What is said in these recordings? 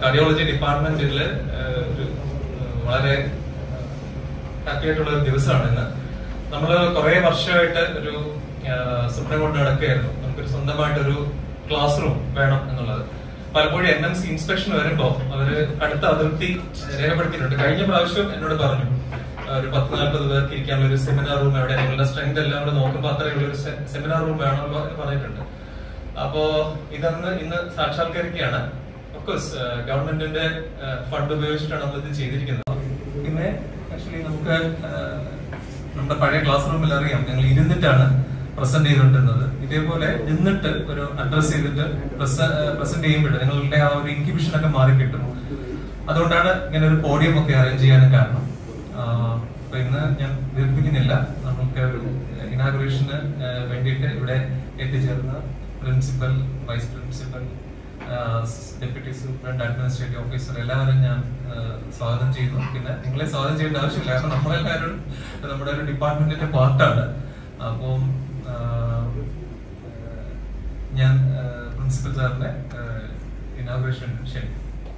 Cardiology ഡിപ്പാർട്ട്മെന്റിൽ ഒരു ഏഹ്, വളരെ ഹാപ്പി ആയിട്ടുള്ള ഒരു ദിവസമാണ് ഇന്ന് നമ്മൾ കുറെ വർഷമായിട്ട് ഒരു ഏഹ്, സ്വപ്നം കൊണ്ട് നടക്കുകയായിരുന്നു നമുക്കൊരു സ്വന്തമായിട്ടൊരു ക്ലാസ് റൂം വേണം എന്നുള്ളത് പലപ്പോഴും എൻ എം സി ഇൻസ്പെക്ഷൻ വരുമ്പോ അവര് അടുത്ത അതിർത്തി രേഖപ്പെടുത്തിയിട്ടുണ്ട് കഴിഞ്ഞ പ്രാവശ്യം എന്നോട് പറഞ്ഞു ഏഹ്, ഒരു പത്ത് നാൽപ്പത് പേർക്ക് ഇരിക്കാനുള്ള ഒരു സെമിനാർ റൂം എവിടെ നിങ്ങളുടെ സ്ട്രെങ്ത് എല്ലാം കൂടെ നോക്കുമ്പോൾ അത്രയുള്ള ഒരു സെമിനാർ റൂം വേണമെന്ന് പറഞ്ഞിട്ടുണ്ട് അപ്പോ ഇതന്ന് ഇന്ന് സാക്ഷാത്കരിക്കുകയാണ് ഓഫ്കോഴ്സ് ഗവൺമെന്റിന്റെ ഫണ്ട് ഉപയോഗിച്ചിട്ടാണ് നമ്മൾ ഇത് ചെയ്തിരിക്കുന്നത് പിന്നെ ആക്ച്വലി നമുക്ക് ഏഹ്, നമ്മുടെ പഴയ ക്ലാസ് റൂമിൽ അറിയാം ഞങ്ങൾ ഇരുന്നിട്ടാണ് പ്രസന്റ് ചെയ്തുകൊണ്ടിരുന്നത് ഇതേപോലെ നിന്നിട്ട് ഒരു അഡ്രസ് ചെയ്തിട്ട് പ്രസന്റ് ചെയ്യുമ്പോൾ നിങ്ങളുടെ ആ ഒരു ഇൻക്യുബിഷൻ ഒക്കെ മാറി കിട്ടും അതുകൊണ്ടാണ് ഇങ്ങനെ ഒരു പോഡിയം ഒക്കെ അറേഞ്ച് ചെയ്യാനും കാരണം ആഹ്, അപ്പൊ ഇന്ന് ഞാൻ ദീർഘിക്കുന്നില്ല നമുക്ക് ഒരു ഇനാഗുറേഷന് വേണ്ടിയിട്ട് ഇവിടെ എത്തിച്ചേർന്ന principal vice principal deputy superintendent administrative officer എല്ലാവരും ഞാൻ ആഹ്, സ്വാഗതം ചെയ്യുന്നു പിന്നെ നിങ്ങളെ സ്വാഗതം ചെയ്യേണ്ട ആവശ്യമില്ല കാരണം നമ്മളെല്ലാവരും നമ്മുടെ ഒരു ഡിപ്പാർട്ട്മെന്റിന്റെ പാർട്ടാണ് അപ്പം ആഹ്, ഞാൻ പ്രിൻസിപ്പൽ സാറിന്റെ ഇനാഗുറേഷൻ ക്ഷണിക്കും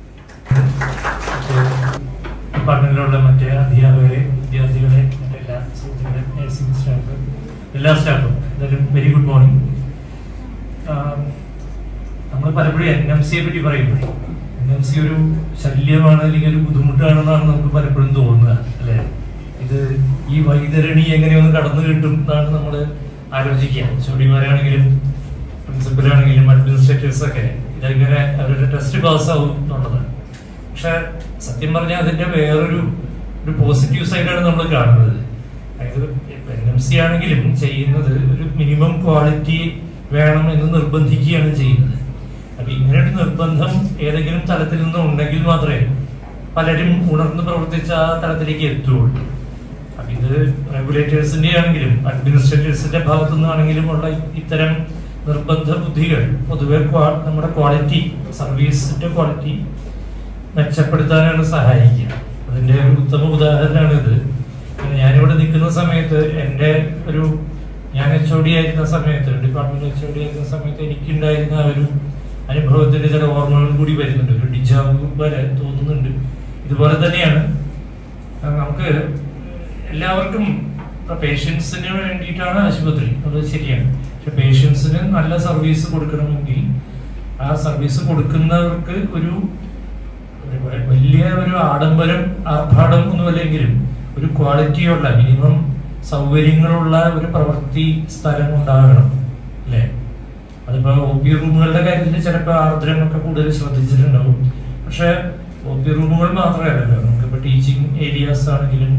ഡിപ്പാർട്ട്മെന്റിലുള്ള മറ്റ് അധ്യാപകരെ വിദ്യാർത്ഥികളെ മറ്റെല്ലാ സുഹൃത്തുക്കളെ നഴ്സിംഗ് സ്റ്റാഫ് എല്ലാ സ്റ്റാഫും എന്തായാലും വെരി ഗുഡ് മോർണിംഗ് നമ്മൾ പലപ്പോഴും എൻ എം സിയെ പറ്റി പറയുമ്പോൾ എൻ എം സി ഒരു ശല്യമാണ് അല്ലെങ്കിൽ ഒരു ബുദ്ധിമുട്ടാണെന്നാണ് നമുക്ക് പലപ്പോഴും തോന്നുക അല്ലെ ഇത് ഈ വൈതരണി എങ്ങനെയൊന്ന് കടന്നു കിട്ടും എന്നാണ് നമ്മൾ ആലോചിക്കുക ചുടിമാരാണെങ്കിലും പ്രിൻസിപ്പലാണെങ്കിലും അഡ്മിനിസ്ട്രേറ്റേഴ്സ് ഒക്കെ ഇതെങ്ങനെ അവരുടെ ടെസ്റ്റ് പാസ്സാവും എന്നുള്ളതാണ് പക്ഷെ സത്യം പറഞ്ഞാൽ അതിന്റെ വേറൊരു ഒരു പോസിറ്റീവ് സൈഡാണ് നമ്മൾ കാണുന്നത് അതായത് എൻ എം സി ആണെങ്കിലും ചെയ്യുന്നത് ഒരു മിനിമം ക്വാളിറ്റി വേണം എന്ന് നിർബന്ധിക്കുകയാണ് ചെയ്യുന്നത് അപ്പൊ ഇങ്ങനെ ഒരു നിർബന്ധം ഏതെങ്കിലും തലത്തിൽ നിന്ന് ഉണ്ടെങ്കിൽ മാത്രമേ പലരും ഉണർന്ന് പ്രവർത്തിച്ച ആ തലത്തിലേക്ക് എത്തുകയുള്ളൂ അപ്പൊ ഇത് റെഗുലേറ്റേഴ്സിന്റെ ആണെങ്കിലും അഡ്മിനിസ്ട്രേറ്റേഴ്സിന്റെ ഭാഗത്തു നിന്നാണെങ്കിലും ഉള്ള ഇത്തരം നിർബന്ധ ബുദ്ധികൾ പൊതുവെ ക്വാ- നമ്മുടെ ക്വാളിറ്റി സർവീസിന്റെ ക്വാളിറ്റി മെച്ചപ്പെടുത്താനാണ് സഹായിക്കുക അതിന്റെ ഒരു ഉത്തമ ഉദാഹരണമാണ് ഇത് പിന്നെ ഞാനിവിടെ നിൽക്കുന്ന സമയത്ത് എൻ്റെ ഒരു ഞാൻ എച്ച് ഒ ഡി ആയിരുന്ന സമയത്ത് ഡിപ്പാർട്ട്മെന്റ് എച്ച് ഒ ഡി ആയിരുന്ന സമയത്ത് എനിക്കുണ്ടായിരുന്ന ആ ഒരു അനുഭവത്തിന്റെ ചില ഓർമ്മകൾ കൂടി വരുന്നുണ്ട് ഒരു ഡിജാവ് പോലെ തോന്നുന്നുണ്ട് ഇതുപോലെ തന്നെയാണ് ആ, നമുക്ക് എല്ലാവർക്കും പേഷ്യൻസിന് വേണ്ടിയിട്ടാണ് ആശുപത്രി അത് ശരിയാണ് പക്ഷെ പേഷ്യൻസിന് നല്ല സർവീസ് കൊടുക്കണമെങ്കിൽ ആ സർവീസ് കൊടുക്കുന്നവർക്ക് ഒരു ഒരു വ- വലിയ ഒരു ആഡംബരം ആർഭാടം ഒന്നുമല്ലെങ്കിലും ഒരു ക്വാളിറ്റിയുള്ള മിനിമം സൗകര്യങ്ങളുള്ള ഒരു പ്രവൃത്തി സ്ഥലം ഉണ്ടാകണം അല്ലേ അതിപ്പോ ഒ പി റൂമുകളുടെ കാര്യത്തിൽ ചിലപ്പോൾ ആർദ്രമൊക്കെ കൂടുതൽ ശ്രദ്ധിച്ചിട്ടുണ്ടാവും പക്ഷെ ഒ പി റൂമുകൾ മാത്രമല്ലല്ലോ നമുക്കിപ്പോ ടീച്ചിങ് ഏരിയാസ് ആണെങ്കിലും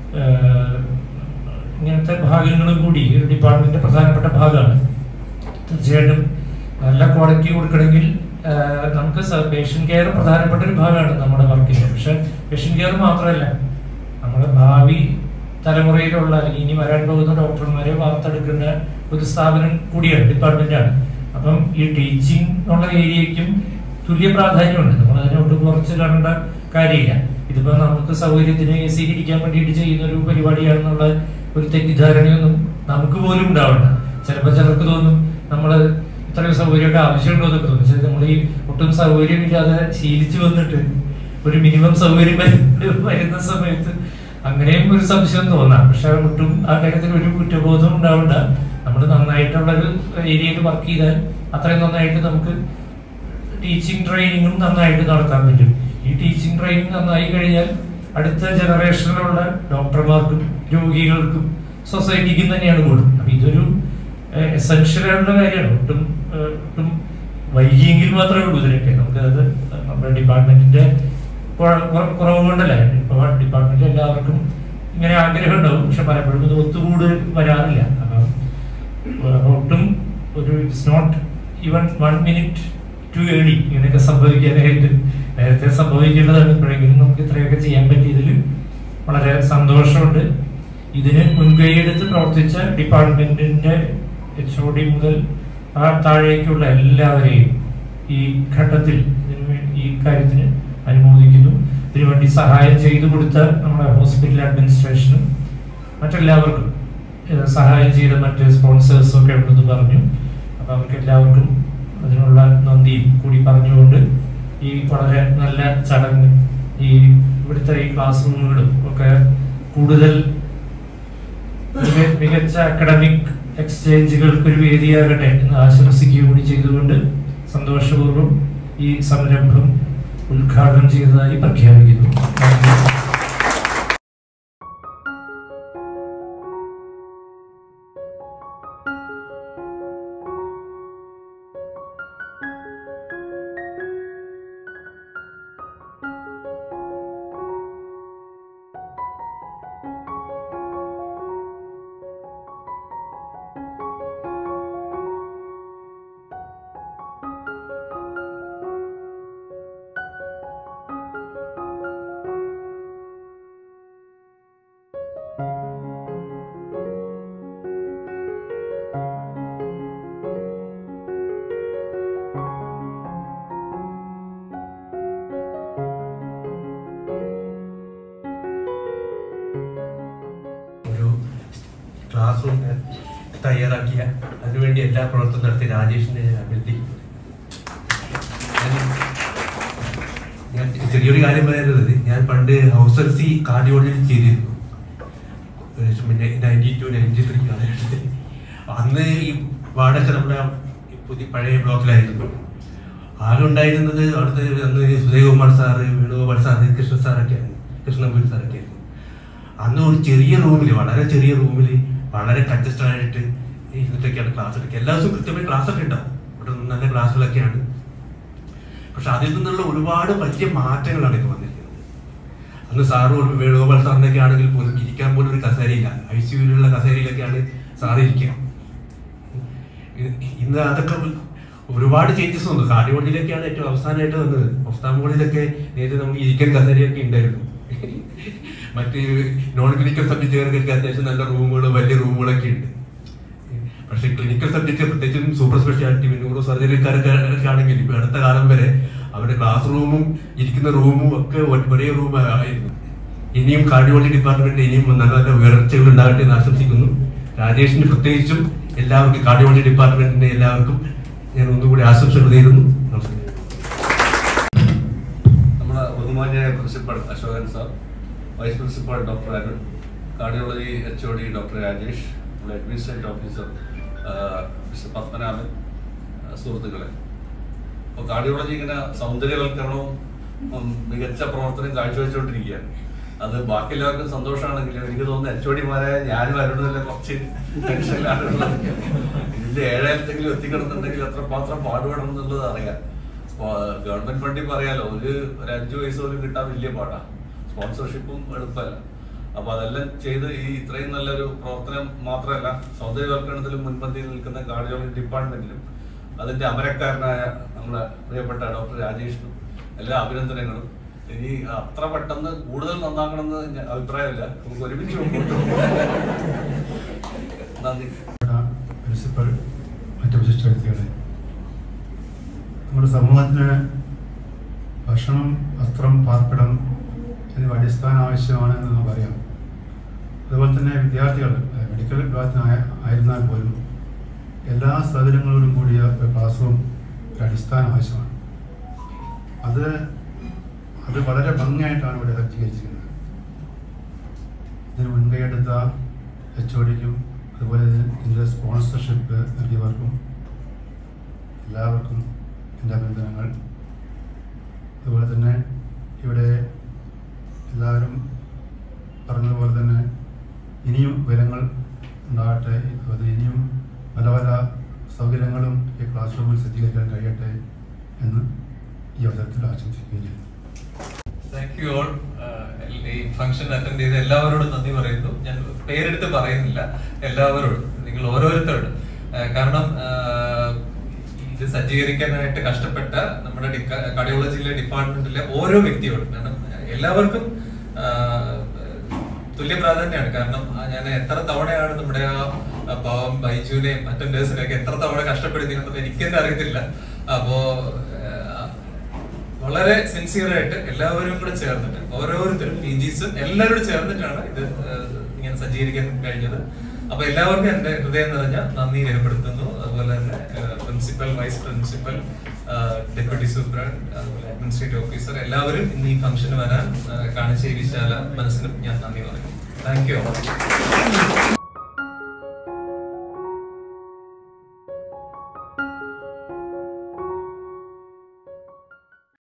ആഹ്, ഇങ്ങനത്തെ ഭാഗങ്ങൾ കൂടി ഒരു ഡിപ്പാർട്ട്മെന്റിന്റെ പ്രധാനപ്പെട്ട ഭാഗമാണ് തീർച്ചയായിട്ടും നല്ല ക്വാളിറ്റി കൊടുക്കണമെങ്കിൽ ആഹ്, നമുക്ക് പേഷ്യന്റ് കെയർ പ്രധാനപ്പെട്ട ഒരു ഭാഗമാണ് നമ്മുടെ വർക്കിന്റെ പക്ഷെ പേഷ്യന്റ് കെയർ മാത്രമല്ല നമ്മുടെ ഭാവി തലമുറയിലുള്ള അല്ലെങ്കിൽ ഇനി വരാൻ പോകുന്ന ഡോക്ടർമാരെ വാർത്തെടുക്കുന്ന ഒരു സ്ഥാപനം കൂടിയാണ് ഡിപ്പാർട്ട്മെന്റാണ് അപ്പം ഈ ടീച്ചിങ് എന്നുള്ള ഏരിയയ്ക്കും തുല്യ പ്രാധാന്യമുണ്ട് നമ്മൾ അതിനോട്ട് കുറച്ച് കാണേണ്ട കാര്യമില്ല ഇതിപ്പോ നമുക്ക് സൗകര്യത്തിന് സ്വീകരിക്കാൻ വേണ്ടിയിട്ട് ചെയ്യുന്ന ഒരു പരിപാടിയാണെന്നുള്ള ഒരു തെറ്റിദ്ധാരണയൊന്നും നമുക്ക് പോലും ഉണ്ടാവണ്ട ചിലപ്പോൾ ചിലർക്ക് തോന്നും നമ്മൾ ഇത്രയും സൗകര്യമൊക്കെ ആവശ്യമുണ്ടോ എന്നൊക്കെ തോന്നും പക്ഷേ നമ്മൾ ഈ ഒട്ടും സൗകര്യമില്ലാതെ ശീലിച്ചു വന്നിട്ട് ഒരു മിനിമം സൗകര്യം വരു- വരുന്ന സമയത്ത് അങ്ങനെയും ഒരു സംശയം തോന്നാം പക്ഷെ ഒട്ടും ആ കാര്യത്തിൽ ഒരു കുറ്റബോധം ഉണ്ടാവണ്ട നമ്മൾ നന്നായിട്ടുള്ള ഒരു ഏരിയയിൽ വർക്ക് ചെയ്താൽ അത്രയും നന്നായിട്ട് നമുക്ക് ടീച്ചിങ് ട്രെയിനിങ്ങും നന്നായിട്ട് നടത്താൻ പറ്റും ഈ ടീച്ചിങ് ട്രെയിനിങ് നന്നായി കഴിഞ്ഞാൽ അടുത്ത ജനറേഷനിലുള്ള ഡോക്ടർമാർക്കും രോഗികൾക്കും സൊസൈറ്റിക്കും തന്നെയാണ് ഗുണം അപ്പൊ ഇതൊരു എസെൻഷ്യൽ ആയിട്ടുള്ള കാര്യമാണ് ഒട്ടും ഏഹ്, ഒട്ടും വൈകിയെങ്കിൽ മാത്രമേ ഉള്ളൂ ഇതിനൊക്കെ നമുക്ക് അത് നമ്മുടെ ഡിപ്പാർട്ട്മെന്റിന്റെ കുറ- കുറ- കുറവ് കൊണ്ടല്ലേ ഇപ്പൊ ഡിപ്പാർട്ട്മെന്റിൽ എല്ലാവർക്കും ഇങ്ങനെ ആഗ്രഹം ഉണ്ടാവും പക്ഷെ പലപ്പോഴും ഇത് ഒത്തുകൂട് വരാറില്ല അപ്പം ഏഹ്, ഒട്ടും ഒരു it's not even one minute too early ഇങ്ങനെയൊക്കെ സംഭവിക്കാനായിട്ട് നേരത്തെ സംഭവിക്കേണ്ടതാണ് ഇപ്പോഴെങ്കിലും നമുക്ക് ഇത്രയൊക്കെ ചെയ്യാൻ പറ്റിയതിൽ വളരെ സന്തോഷമുണ്ട് ഇതിന് മുൻകൈയെടുത്ത് പ്രവർത്തിച്ച ഡിപ്പാർട്ട്മെന്റിന്റെ എച്ച് ഒ ഡി മുതൽ ആ താഴേക്കുള്ള എല്ലാവരെയും ഈ ഘട്ടത്തിൽ ഇതിനു വേ- ഈ കാര്യത്തിന് അനുമോദിക്കുന്നു ഇതിനുവേണ്ടി സഹായം ചെയ്തു കൊടുത്ത നമ്മുടെ ഹോസ്പിറ്റൽ അഡ്മിനിസ്ട്രേഷനും മറ്റെല്ലാവർക്കും ഏഹ് സഹായം ചെയ്ത മറ്റ് സ്പോൺസേഴ്സും ഒക്കെ ഉണ്ടെന്ന് പറഞ്ഞു അപ്പൊ അവർക്ക് എല്ലാവർക്കും അതിനുള്ള നന്ദി കൂടി പറഞ്ഞുകൊണ്ട് ഈ വളരെ നല്ല ചടങ്ങ് ഈ ഇവിടുത്തെ ഈ ക്ലാസ് റൂമുകളും ഒക്കെ കൂടുതൽ മിക- മികച്ച അക്കാഡമിക് എക്സ്ചേഞ്ചുകൾക്ക് ഒരു വേദിയാകട്ടെ എന്ന് ആശംസിക്കുകയും കൂടി ചെയ്തുകൊണ്ട് സന്തോഷപൂർവ്വം ഈ സംരംഭം ഉദ്ഘാടനം ചെയ്തതായി പ്രഖ്യാപിക്കുന്നു നന്ദി. ഒരു ക്ലാസ് റൂം തയ്യാറാക്കിയ അതിനുവേണ്ടി എല്ലാ പ്രവർത്തനം നടത്തിയ രാജേഷിനെ ഞാൻ അഭ്യർത്ഥിക്കുന്നു ഞാൻ- ഞാൻ ചെറിയൊരു കാര്യം പറയുന്നത് ഞാൻ പണ്ട് ഹൗസ് എൽ സി കാർഡിയോളജി ചെയ്തിരുന്നു ഏകദേശം പിന്നെ നയൻറ്റി ടു നയൻറ്റി ത്രീ കാലഘട്ടത്തിൽ അന്ന് ഈ വാർഡൊക്കെ നമ്മുടെ ഈ പുതിയ പഴയ ബ്ലോക്കിലായിരുന്നു ആകെ ഉണ്ടായിരുന്നത് അവിടുത്തെ അന്ന് സുധയകുമാർ സാറ് വേണുഗോപാൽ സാറ് കൃഷ്ണ സാറൊക്കെയാണ് കൃഷ്ണപൂരി സാറൊക്കെ ആയിരുന്നു അന്ന് ഒരു ചെറിയ റൂമിൽ വളരെ ചെറിയ റൂമിൽ വളരെ കൺജസ്റ്റഡ് ആയിട്ട് ഇരുന്നിട്ടൊക്കെയാണ് ക്ലാസ് എടുക്കുക എല്ലാ ദിവസവും കൃത്യമായി ക്ലാസ് ഒക്കെ ഉണ്ടാവും ഇവിടെ നല്ല ക്ലാസ്സുകളൊക്കെയാണ് പക്ഷെ അതിൽ നിന്നുള്ള ഒരുപാട് വലിയ മാറ്റങ്ങളാണ് ഇത് വന്നിരിക്കുന്നത് അന്ന് സാറ് ഒരു വേണുഗോപാൽ സാറിനൊക്കെ ആണെങ്കിൽ പോലും ഇരിക്കാൻ പോലും ഒരു കസേരയില്ല ഐ സിയുലുള്ള കസേരയിലൊക്കെയാണ് സാറ് ഇരിക്കുക ഇ- ഇന്ന് അതൊക്കെ ഒരുപാട് ചേഞ്ചസ് വന്നു കാർഡിയോളജിയിലൊക്കെയാണ് ഏറ്റവും അവസാനമായിട്ട് വന്നത് ഒഫ്താമോളിലൊക്കെ നേരത്തെ നമുക്ക് ഇരിക്കാൻ കസേരയൊക്കെ ഉണ്ടായിരുന്നു മറ്റ് നോൺ ക്ലിനിക്കൽ സബ്ജക്റ്റുകാർക്കൊക്കെ അത്യാവശ്യം നല്ല റൂമുകൾ വലിയ റൂമുകളൊക്കെ ഉണ്ട് പക്ഷേ ക്ലിനിക്കൽ സബ്ജക്റ്റ് പ്രത്യേകിച്ചും സൂപ്പർ സ്പെഷ്യാലിറ്റി ന്യൂറോ സർജറിക്കാരൊക്കെ ആണെങ്കിൽ ഇപ്പൊ അടുത്ത കാലം വരെ അവരുടെ ക്ലാസ് റൂമും ഇരിക്കുന്ന റൂമും ഒക്കെ ഒ- ഒരേ റൂം ആയിരുന്നു ഇനിയും കാർഡിയോളജി ഡിപ്പാർട്ട്മെന്റ് ഇനിയും നല്ല നല്ല ഉയർച്ചകൾ ഉണ്ടാകട്ടെ എന്ന് ആശംസിക്കുന്നു രാജേഷിന് പ്രത്യേകിച്ചും എല്ലാവർക്കും കാർഡിയോളജി ഡിപ്പാർട്ട്മെന്റിന്റെ എല്ലാവർക്കും ഞാൻ ഒന്നുകൂടി ആശംസകൾ നേരുന്നു നമസ്കാരം നമ്മുടെ ബഹുമാന്യായ principal Ashokan sir vice principal doctor Arun cardiology H O D doctor Rajesh നമ്മുടെ അഡ്മിനിസ്ട്രേറ്റീവ് ഓഫീസർ ആ, മിസ്റ്റർ പത്മനാഭൻ ആ, സുഹൃത്തുക്കളെ അപ്പോൾ കാർഡിയോളജി ഇങ്ങനെ സൗന്ദര്യവൽക്കരണവും ഉം, മികച്ച പ്രവർത്തനം കാഴ്ചവെച്ചുകൊണ്ടിരിക്കുകയാണ് അത് ബാക്കി എല്ലാവർക്കും സന്തോഷമാണെങ്കിലും എനിക്ക് തോന്നുന്നു എച്ച് ഒ ഡിമാരായ ഞാനും അരുണല്ല കുറച്ച് ടെൻഷനിലാണ് ഉള്ളത് ഇതിന്റെ ഏഴായിരത്തെങ്കിലും എത്തിക്കിടന്നുണ്ടെങ്കിൽ എത്ര മാത്രം പാടുപെടണം എന്നുള്ളത് അറിയാം സ്പോ- ഗവൺമെന്റ് ഫണ്ടിൽ പറയാലോ ഒരു ഒരു അഞ്ചു വയസ്സ് പോലും കിട്ടാൻ വലിയ പാടാ സ്പോൺസർഷിപ്പും എളുപ്പമല്ല അപ്പൊ അതെല്ലാം ചെയ്ത് ഈ ഇത്രയും നല്ലൊരു പ്രവർത്തനം മാത്രമല്ല സൗന്ദര്യവൽക്കരണത്തിലും മുൻപന്തിയിൽ നിൽക്കുന്ന കാർഡിയോളജി ഡിപ്പാർട്ട്മെന്റിലും അതിന്റെ അമരക്കാരനായ നമ്മുടെ പ്രിയപ്പെട്ട ഡോക്ടർ രാജേഷിനും എല്ലാ അഭിനന്ദനങ്ങളും ഇനി അത്ര പെട്ടെന്ന് കൂടുതൽ നന്നാക്കണമെന്ന് ഞാൻ അഭിപ്രായമില്ല നമുക്ക് ഒരുമിച്ച് മുമ്പോട്ട് പോകാം. നന്ദി പ്രിൻസിപ്പൽ മറ്റു വിശിഷ്ട വ്യക്തികളെ നമ്മുടെ സമൂഹത്തിന് ഭക്ഷണം വസ്ത്രം പാർപ്പിടം എന്നിവ അടിസ്ഥാന ആവശ്യമാണ് എന്ന് നമുക്കറിയാം അതുപോലെ തന്നെ വിദ്യാർത്ഥികൾ ഏഹ്, മെഡിക്കൽ വിഭാഗത്തിനായ ആയിരുന്നാൽ പോലും എല്ലാ സൗകര്യങ്ങളോടും കൂടിയ ഒരു ക്ലാസ് റൂം ഒരു അടിസ്ഥാന ആവശ്യമാണ് അത് അത് വളരെ ഭംഗിയായിട്ടാണ് ഇവിടെ സജ്ജീകരിച്ചിരിക്കുന്നത് ഇതിന് മുൻകൈയെടുത്ത എച്ച് ഒ ഡിക്കും അതുപോലെ ഇതിൻ്റെ സ്പോൺസർഷിപ്പ് നൽകിയവർക്കും എല്ലാവർക്കും എൻ്റെ അഭിനന്ദനങ്ങൾ അതുപോലെ തന്നെ ഇവിടെ എല്ലാവരും പറഞ്ഞതുപോലെ തന്നെ ഇനിയും വിവരങ്ങൾ ഉണ്ടാകട്ടെ അത് ഇനിയും പല പല സൗകര്യങ്ങളും ഈ ക്ലാസ് റൂമിൽ സജ്ജീകരിക്കാൻ കഴിയട്ടെ എന്ന് ഈ അവസരത്തിൽ ആശംസിക്കുകയും ചെയ്യുന്നു താങ്ക് യു ഓൾ ഈ ഫംഗ്ഷൻ അറ്റൻഡ് ചെയ്ത എല്ലാവരോടും നന്ദി പറയുന്നു ഞാൻ പേരെടുത്ത് പറയുന്നില്ല എല്ലാവരോടും നിങ്ങൾ ഓരോരുത്തരോടും ആ, കാരണം ആ, ഇത് സജ്ജീകരിക്കാനായിട്ട് കഷ്ടപ്പെട്ട നമ്മുടെ കാർഡിയോളജിയിലെ ഡിപ്പാർട്ട്മെന്റിലെ ഓരോ വ്യക്തിയോടും കാരണം എല്ലാവർക്കും ആ, തുല്യ പ്രാധാന്യമാണ് കാരണം ആ, ഞാൻ എത്ര തവണയാണ് നമ്മുടെ ആ ആ പാവം ബൈജുവിനെയും അറ്റൻഡേഴ്സിനെയൊക്കെ എത്ര തവണ കഷ്ടപ്പെടുത്തിയിട്ടുണ്ടെന്ന് എനിക്കെന്നെ അറിയത്തില്ല അപ്പോ ആ, വളരെ സിൻസിയർ ആയിട്ട് എല്ലാവരും കൂടെ ചേർന്നിട്ട് ഓരോരുത്തരും പി ജിസും എല്ലാവരും ചേർന്നിട്ടാണ് ഇത് ഏഹ്, ഇങ്ങനെ സജ്ജീകരിക്കാൻ കഴിഞ്ഞത് അപ്പൊ എല്ലാവർക്കും എന്റെ ഹൃദയം നിറഞ്ഞ നന്ദി രേഖപ്പെടുത്തുന്നു അതുപോലെ തന്നെ principal vice principal deputy superintendent അതുപോലെ അഡ്മിനിസ്ട്രേറ്റീവ് ഓഫീസർ എല്ലാവരും ഇന്ന് ഈ ഫംഗ്ഷന് വരാൻ ആ, കാണിച്ച ഈ വിശാല മനസ്സിനും ഞാൻ നന്ദി പറയുന്നു താങ്ക് യു